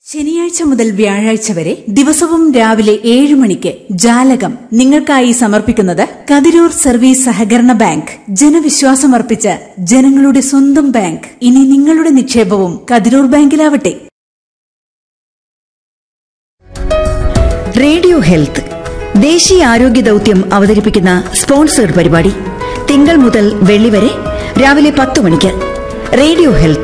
ശനിയാഴ്ച മുതൽ വ്യാഴാഴ്ച വരെ ദിവസവും രാവിലെ ഏഴ് മണിക്ക് ജാലകം നിങ്ങൾക്കായി സമർപ്പിക്കുന്നത് കതിരൂർ സർവീസ് സഹകരണ ബാങ്ക് ജനവിശ്വാസമർപ്പിച്ച ജനങ്ങളുടെ സ്വന്തം ബാങ്ക് ഇനി നിങ്ങളുടെ നിക്ഷേപവും കതിരൂർ ബാങ്കിലാവട്ടെ റേഡിയോ ഹെൽത്ത് ദേശീയ ആരോഗ്യ ദൗത്യം അവതരിപ്പിക്കുന്ന സ്പോൺസേഡ് പരിപാടി തിങ്കൾ മുതൽ വെള്ളി വരെ രാവിലെ പത്ത് മണിക്ക് radio health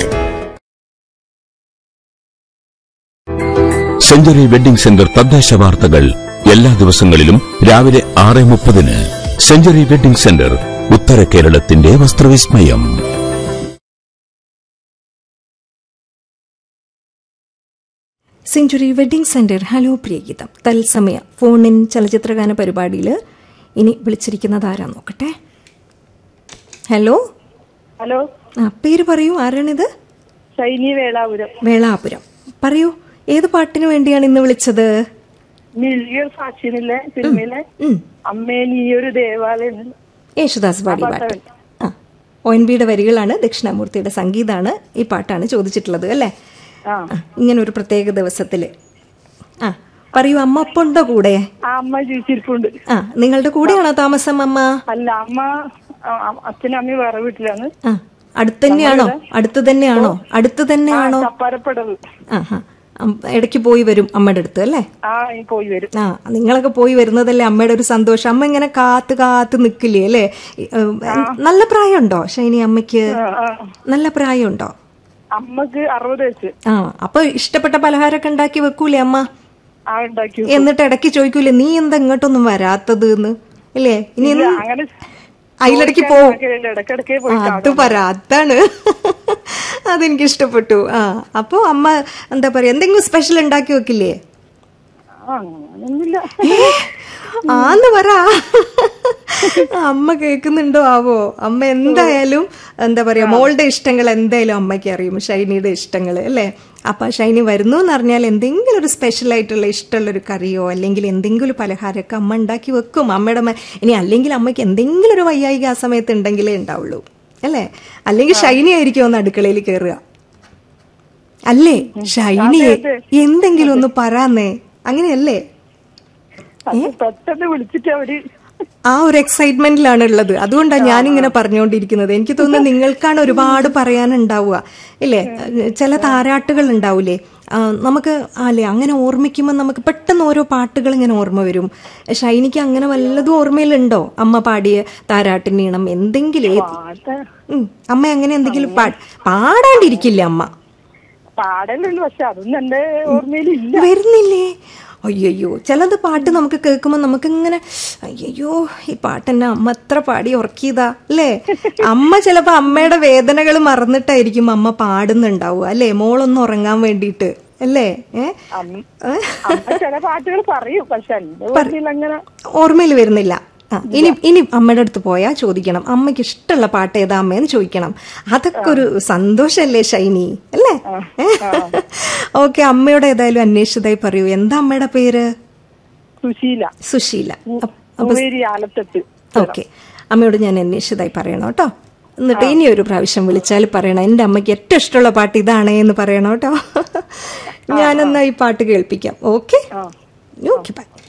century wedding centre തദ്ദേശ വാർത്തകൾ എല്ലാ ദിവസങ്ങളിലും രാവിലെ ആറ് മുപ്പതിന് സെഞ്ചുറി വെഡിംഗ് സെന്റർ ഉത്തര കേരളത്തിന്റെ വസ്ത്രവിസ്മയം സെഞ്ചുറി വെഡിംഗ് സെന്റർ ഹലോ പ്രിയഗീതം തത്സമയ ഫോണിൻ ചലച്ചിത്രഗാന പരിപാടിയിൽ ഇനി വിളിച്ചിരിക്കുന്നത് ആരാ നോക്കട്ടെ ഹലോ ഹലോ ആ പേര് പറയൂ ആരാണിത് ഷൈനി വേളാപുരം വേളാപുരം പറയൂ ഏത് പാട്ടിന് വേണ്ടിയാണ് ഇന്ന് വിളിച്ചത് മിഴികൾ സാക്ഷിനിലെ സിനിമയിലെ ഉം. അമ്മേ നീ ഒരു ദേവാലയം യേശുദാസ് പാടി ആ പാട്ട് പാട്ടാണ്. ആ ഒ എൻ ബിയുടെ വരികളാണ് ദക്ഷിണാമൂർത്തിയുടെ സംഗീതമാണ് ഈ പാട്ടാണ് ചോദിച്ചിട്ടുള്ളത് അല്ലേ ആ ആ, ഇങ്ങനെ ഒരു പ്രത്യേക ദിവസത്തില് ആ പറയൂ അമ്മ ഒപ്പം ഉണ്ടോ കൂടെ ആ അമ്മ ജീവിച്ചിരിപ്പുണ്ട് ആ നിങ്ങളുടെ കൂടെയാണോ താമസം അമ്മ അല്ല അമ്മ ആ, അ- അച്ഛനും അമ്മയും വേറെ വീട്ടിലാണ് ആ അടുത്ത് തന്നെയാണോ അടുത്ത് തന്നെയാണോ അടുത്ത് ആ തന്നെയാണോ ചപ്പാരപ്പടവ് ആ ഹാ ഇടയ്ക്ക് പോയി വരും അമ്മയുടെ അടുത്ത് അല്ലേ ആ ഈ പോയി വരും ആ നിങ്ങളൊക്കെ പോയി വരുന്നതല്ലേ അമ്മയുടെ ഒരു സന്തോഷം അമ്മ ഇങ്ങനെ കാത്ത് കാത്ത് നിക്കില്ലേ അല്ലേ ഏ, നല്ല പ്രായമുണ്ടോ ഷൈനി അമ്മയ്ക്ക് ആ, ആ. നല്ല പ്രായമുണ്ടോ അമ്മക്ക് അറുപത് വയസ്സ് ആ അപ്പൊ ഇഷ്ടപ്പെട്ട പലഹാരമൊക്കെ ഉണ്ടാക്കി വെക്കൂലേ അമ്മ ആ ഉണ്ടാക്കി എന്നിട്ട് ഇടയ്ക്ക് ചോദിക്കൂലേ നീ എന്താ ഇങ്ങോട്ടൊന്നും വരാത്തത് എന്ന് ഇല്ലേ ഇനി ഇല്ല, എന്ന് അങ്ങനെ അതിലിടയ്ക്ക് പോവും ഇടക്കിടക്ക് ആ, പോയി അത് പറ അതാണ് അതെനിക്ക് ഇഷ്ടപ്പെട്ടു ആ അപ്പൊ അമ്മ എന്താ പറയാ എന്തെങ്കിലും സ്പെഷ്യൽ ഉണ്ടാക്കി വെക്കില്ലേ ആ, അങ്ങനൊന്നുമില്ല ആന്ന് പറ അമ്മ കേൾക്കുന്നുണ്ടോ ആവോ അമ്മ എന്തായാലും എന്താ പറയാ മോളുടെ ഇഷ്ടങ്ങൾ എന്തായാലും അമ്മയ്ക്ക് അറിയും ഷൈനിയുടെ ഇഷ്ടങ്ങൾ അല്ലേ അപ്പൊ ഷൈനി വരുന്നു എന്ന് അറിഞ്ഞാൽ എന്തെങ്കിലും ഒരു സ്പെഷ്യൽ ആയിട്ടുള്ള ഇഷ്ടമുള്ള ഒരു കറിയോ അല്ലെങ്കിൽ എന്തെങ്കിലും ഒരു പലഹാരമൊക്കെ അമ്മ ഉണ്ടാക്കി വെക്കും അമ്മയുടെ മ- ഇനി അല്ലെങ്കിൽ അമ്മയ്ക്ക് എന്തെങ്കിലും ഒരു വയ്യായിക ആ സമയത്ത് ഉണ്ടെങ്കിലേ ഉണ്ടാവുള്ളൂ അല്ലേ അല്ലെങ്കിൽ ഷൈനി ആയിരിക്കും ഒന്ന് അടുക്കളയിൽ കയറുക അല്ലേ ഷൈനി എന്തെങ്കിലും ഒന്ന് പറയാന്നേ അങ്ങനെയല്ലേ അത് പെട്ടെന്ന് വിളിച്ചിട്ട് അവര് ആ ഒരു എക്സൈറ്റ്മെന്റിലാണ് ഉള്ളത് അതുകൊണ്ടാണ് ഞാനിങ്ങനെ പറഞ്ഞുകൊണ്ടിരിക്കുന്നത് എനിക്ക് തോന്നുന്നു നിങ്ങൾക്കാണ് ഒരുപാട് പറയാനുണ്ടാവുക ഇല്ലേ ചില താരാട്ടുകൾ ഉണ്ടാവൂലേ ആ, നമുക്ക് അല്ലേ അങ്ങനെ ഓർമ്മിക്കുമ്പോൾ നമുക്ക് പെട്ടെന്ന് ഓരോ പാട്ടുകൾ ഇങ്ങനെ ഓർമ്മ വരും ഷൈനിക്ക് അങ്ങനെ വല്ലതും ഓർമ്മയിലുണ്ടോ അമ്മ പാടിയ താരാട്ടിനീണം എന്തെങ്കിലും ഏത്- പാട്ട് ഉം, അമ്മ അങ്ങനെ എന്തെങ്കിലും പാ പാടാണ്ടിരിക്കില്ല അമ്മ പാടലുള്ളൂ പക്ഷെ അതൊന്നും എന്റെ ഓർമ്മയിലില്ല വരുന്നില്ലേ അയ്യോ ചിലത് പാട്ട് നമുക്ക് കേൾക്കുമ്പോൾ നമുക്ക് ഇങ്ങനെ അയ്യോ ഈ പാട്ട് എന്നെ അമ്മ എത്ര പാടി ഉറക്കിയതാ അല്ലേ അമ്മ ചിലപ്പോ അമ്മയുടെ വേദനകൾ മറന്നിട്ടായിരിക്കും അമ്മ പാടുന്നുണ്ടാവുക അല്ലേ മോളൊന്ന് ഉറങ്ങാൻ വേണ്ടിയിട്ട് അല്ലേ ഏ അമ്മ അമ്മ ചില പാട്ടുകൾ പറയും പക്ഷെ എന്റെ ഓർമ്മയിൽ അങ്ങനെ ഓർമ്മയിൽ വരുന്നില്ല ആ, ഇനി ഇനി അമ്മയുടെ അടുത്ത് പോയാ ചോദിക്കണം അമ്മയ്ക്ക് ഇഷ്ടമുള്ള പാട്ട് ഏതാ അമ്മയെന്ന് ചോദിക്കണം അതൊക്കെ ഒരു സന്തോഷല്ലേ ഷൈനി അല്ലേ ഓക്കെ അമ്മയോട് ഏതായാലും അന്വേഷിച്ചതായി പറയൂ എന്താ അമ്മയുടെ പേര് സുശീല സുശീല അപ്പ- മൂവേരി ആലത്തട്ട് ഓക്കെ അമ്മയോട് ഞാൻ അന്വേഷിച്ചതായി പറയണം കേട്ടോ എന്നിട്ട് ഇനി ഒരു പ്രാവശ്യം വിളിച്ചാൽ പറയണം എൻ്റെ അമ്മയ്ക്ക് ഏറ്റവും ഇഷ്ടമുള്ള പാട്ട് ഇതാണേ എന്ന് പറയണം കേട്ടോ ഞാനെന്നാ ഈ പാട്ട് കേൾപ്പിക്കാം ഓക്കെ ഓക്കെ ബൈ